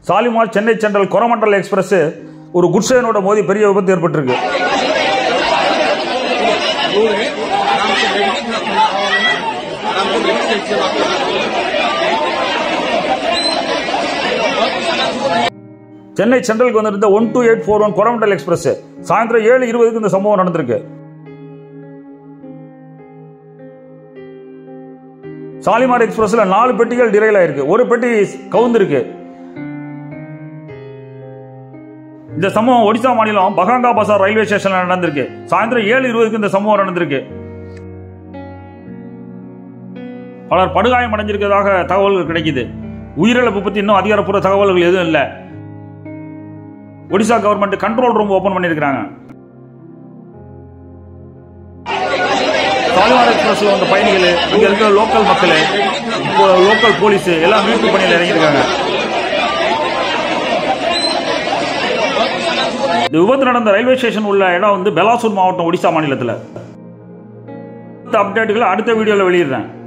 Shalimar Chennai Central Coromandel Express ஒரு குட்சேனோட மோதி பெரிய விபத்து ஏற்பட்டிருக்கு சென்னை சென்ட்ரலுக்கு வந்திருந்த one two eight four one Coromandel Express சாயந்தரம் ஏழு இருபதுக்கு இந்த சம்பவம் நடந்திருக்கு சாலிமார் எக்ஸ்பிரஸ்ல நாலு பெட்டிகள் டிரைல் ஆயிருக்கு ஒரு பெட்டி கவுந்திருக்கு இந்த சம்பவம் ஒடிசா மாநிலம் பகாங்கா பசார் ரயில்வே ஸ்டேஷன்ல நடந்திருக்கு சாயந்தரம் ஏழு இருபதுக்கு இந்த சம்பவம் நடந்திருக்கு பலர் படுகாயம் அடைஞ்சிருக்கிறதாக தகவல்கள் கிடைக்குது உயிரிழப்பு பத்தி இன்னும் அதிகாரப்பூர்வ தகவல்கள் எதுவும் இல்லை Odisha government control room open பண்ணியிருக்கிறாங்க சாலிமார் எக்ஸ்பிரஸ்ல வந்த பயணிகள் இங்க இருக்கிற லோக்கல் மக்கள் லோக்கல் போலீஸ் எல்லாம் மீட்பு பணியில் இறங்கியிருக்காங்க இந்த விபத்து நடந்த ரயில்வே ஸ்டேஷன் உள்ள இடம் வந்து பெலாசூர் மாவட்டம் ஒடிசா மாநிலத்தில் அப்டேட்டுகளை அடுத்த வீடியோவில் வெளியிடுறேன்